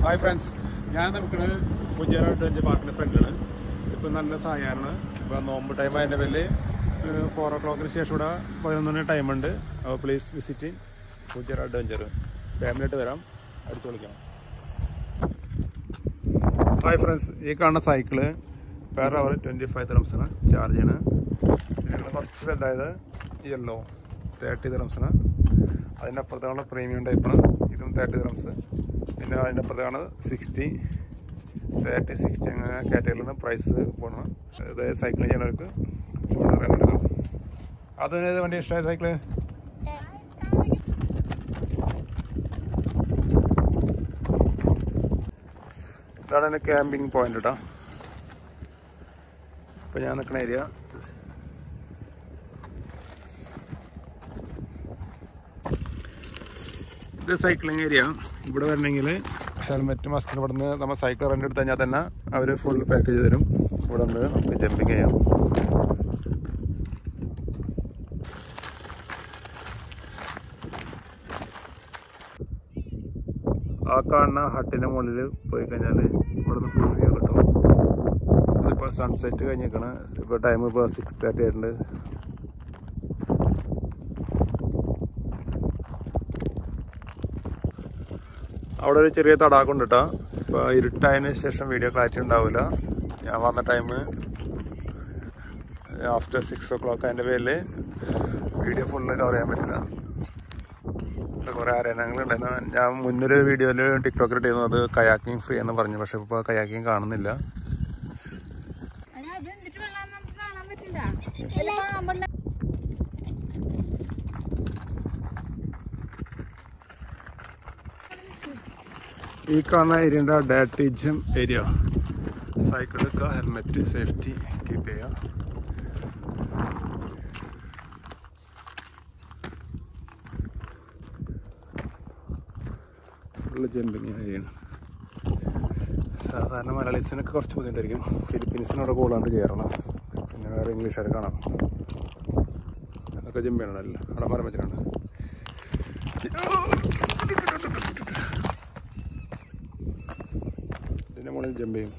Hi friends ഞാൻ നിൽക്കുന്നത് കുഞ്ഞാറ adventure പാർക്കിൻ്റെ ഫ്രണ്ടിലാണ് ഇപ്പം നല്ല സായാണ് ഇപ്പോൾ നോമ്പ് ടൈം അതിൻ്റെ പേരിൽ ഒരു ഫോർ ഓ ക്ലോക്കിന് ശേഷം ഇവിടെ പതിനൊന്നിന് ടൈമുണ്ട് അപ്പോൾ പ്ലീസ് വിസിറ്റ് കുഞ്ഞാറ അഡ്വഞ്ചർ ഫാമിലിയായിട്ട് വരാം അടിച്ചു വിളിക്കാം ഹായ് ഫ്രണ്ട്സ് ഈ കാണുന്ന cycle per hour twenty five ദിറംസാണ് ചാർജ് ചെയ്യണത് ഇതിന് കുറച്ച് വലുതായത് യെല്ലോ തേർട്ടി ദിറംസാണ് അതിൻ്റെ അപ്പുറത്താണ് പ്രീമിയം ടൈപ്പാണ് ഇതും തേർട്ടി ദിറംസ് പിന്നെ അതിൻ്റെ അപ്പുറത്താണ് സിക്സ്റ്റി തേർട്ടി സിക്സ്റ്റി അങ്ങനെ കാറ്റഗറിയിലാണ് പ്രൈസ് പോകണം ഇത് സൈക്കിൾ ചെയ്യുന്നവർക്ക് ഇവിടെ റെൻ്റ് എടുക്കാം അതിന് ഏത് വണ്ടി ഇഷ്ടമായ സൈക്കിള് ഇതാണ് എൻ്റെ ക്യാമ്പിംഗ് പോയിന്റ് കേട്ടോ ഇപ്പം ഞാൻ നിൽക്കുന്ന ഏരിയ ഇത് സൈക്ലിംഗ് ഏരിയ ഇവിടെ വരണമെങ്കിൽ ഹെൽമെറ്റ് മസ്റ്റിന് ഇവിടെ നിന്ന് നമ്മൾ സൈക്കിൾ റെൻ്റ് എടുത്ത് കഴിഞ്ഞാൽ തന്നെ അവർ ഫുൾ പാക്കേജ് തരും ഇവിടെ നിന്ന് നമുക്ക് ജമ്പിങ് ചെയ്യാം ആ കാണുന്ന ഹട്ടിൻ്റെ മുകളിൽ പോയി കഴിഞ്ഞാൽ ഇവിടെ നിന്ന് ഫുൾ വ്യൂ കിട്ടും ഇപ്പോൾ സൺസെറ്റ് കഴിഞ്ഞിരിക്കണ് ഇപ്പോൾ ടൈം ഇപ്പോൾ സിക്സ് തേർട്ടി ആയിട്ടുണ്ട് അവിടെ ഒരു ചെറിയ തടാകമുണ്ട് കേട്ടോ ഇപ്പോൾ ഇരുട്ടായതിനു ശേഷം വീഡിയോ ക്ലാരിറ്റി ഉണ്ടാവില്ല ഞാൻ വന്ന time after six o'clock അതിൻ്റെ പേരിൽ വീഡിയോ ഫുള്ള് കവർ ചെയ്യാൻ പറ്റില്ല കുറേ ആരാധനങ്ങളുണ്ടായിരുന്നു ഞാൻ മുന്നൊരു വീഡിയോയിൽ ടിക്ടോക്കിൽ ഇട്ടിരുന്നു അത് കയാക്കിങ് ഫ്രീ എന്ന് പറഞ്ഞു പക്ഷെ ഇപ്പോൾ കയാക്കിങ് കാണുന്നില്ല അല്ല, അത് എന്നിട്ട് വെള്ളം നമുക്ക് കാണാൻ പറ്റില്ല. വല്ല പാമ്പുണ്ട- ഈ കാണുന്ന ഏരിയൻ്റെ ഡാറ്റേജം ഏരിയ സൈക്കിൾ എടുക്കുക ഹെൽമെറ്റ് സേഫ്റ്റി കീപ്പ് ചെയ്യുക ഫുള്ള് ജമ്പിങ് ഏരിയയാണ് സാധാരണ മലയാളീസിനൊക്കെ കുറച്ച് ബുദ്ധിമുട്ടായിരിക്കും ഫിലിപ്പീൻസിനോട് കൂടാണ്ട് ചേരണം പിന്നെ വേറെ ഇംഗ്ലീഷുകാർ കാണാം അതൊക്കെ ജമ്പ് ചെയ്യണമല്ലോ അവിടെ മരം വെച്ചിട്ടുണ്ട് ഇതിൻ്റെ മുകളിൽ ജമ്പ് ചെയ്യും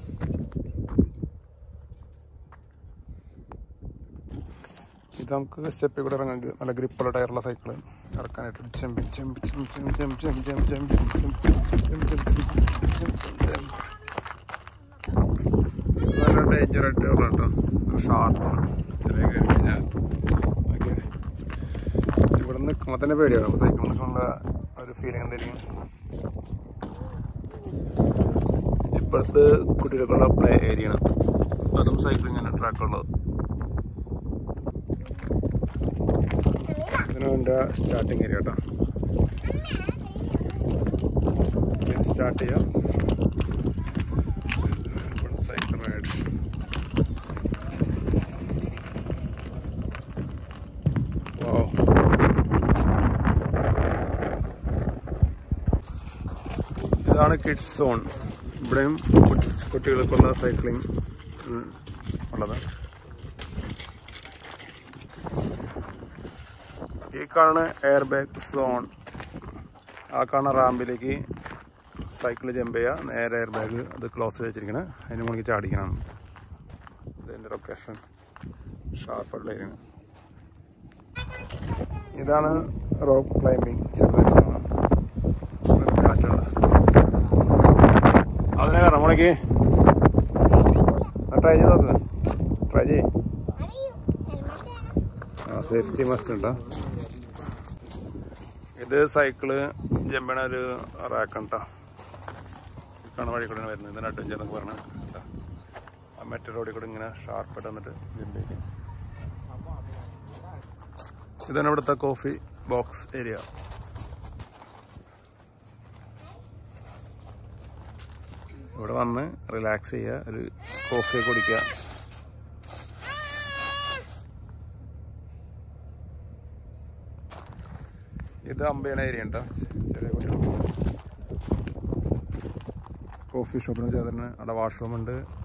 ഇത് നമുക്ക് സ്റ്റെപ്പിൽ കൂടെ ഇറങ്ങാൻ നല്ല ഗ്രിപ്പുള്ള ടയറുള്ള സൈക്കിൾ ഇറക്കാനായിട്ട് jump jump jump jump jump jump jump jump jump jump jump നല്ല ഡേഞ്ചർ ആയിട്ട് ഉള്ള കേട്ടോ ഷാർപ്പാണ് ഇതിലേക്ക് കയറി കഴിഞ്ഞാൽ ഓക്കെ ഇവിടെ നിൽക്കുമ്പോൾ തന്നെ പേടിയാണ് സൈക്കിൾ നിൽക്കുമ്പോൾ ഒരു ഫീലിംഗ് എന്തായിരിക്കും ഇപ്പോഴത്തെ കുട്ടികൾക്കുള്ള പ്ലേ ഏരിയ ആണ് അതും സൈക്ലിംഗ് ആണ് ട്രാക്കുള്ളത് ഇതിന് എൻ്റെ സ്റ്റാർട്ടിങ് ഏരിയ കേട്ടോ സ്റ്റാർട്ട് ചെയ്യാം സൈക്കിൾ റൈഡ് വാവ് ഇതാണ് കിഡ്സ് സോൺ ഇവിടെയും കുട്ടി- കുട്ടികൾക്കുള്ള സൈക്ലിംഗ് ഉം, ഉള്ളത് ഈ കാണുന്ന എയർ ബാഗ് സോൺ ആ കാണുന്ന റാമ്പിലേക്ക് സൈക്കിൾ ജമ്പ് ചെയ്യുക നേരെ എയർ ബാഗ് അത് ക്ലോസ് ചെയ്ത് വെച്ചിരിക്കണം അതിന് മുകളിൽ ചാടിക്കണം ഇതിൻ്റെ ലൊക്കേഷൻ ഷാർപ്പുള്ള ഏരിയ ഇതാണ് റോപ്പ് ക്ലൈമ്പിംഗ് ചെറുതായിട്ട് കാണാം ഒരു കാറ്റുണ്ട് അതിനെ കയറാം മോളേക്ക് ട്രൈ ചെയ്ത് നോക്ക് ട്രൈ ചെയ് ആ സേഫ്റ്റി മസ്റ്റ് ഉണ്ടോ ഇത് സൈക്കിള് ജമ്പണ ഒരു റാക്കാണ് കേട്ടോ കാണുന്ന വഴി കൂടെ വരുന്നത് ഇതിന് അഡ്വഞ്ചർ എന്നൊക്കെ പറഞ്ഞാൽ ആ മറ്റേ റോഡിൽ കൂടെ ഇങ്ങനെ ഷാർപ്പായിട്ട് വന്നിട്ട് ജമ്പ് ചെയ്യും ഇതാണ് ഇവിടുത്തെ കോഫി ബോക്സ് ഏരിയ ഇവിടെ വന്ന് റിലാക്സ് ചെയ്യുക ഒരു കോഫി കുടിക്കുക ഇത് അമ്പയണ ഏരിയ ഉണ്ടോ ചെറിയ കുട്ടികൾ കോഫി ഷോപ്പിന് ചേർന്ന് അവിടെ വാഷ്റൂം ഉണ്ട്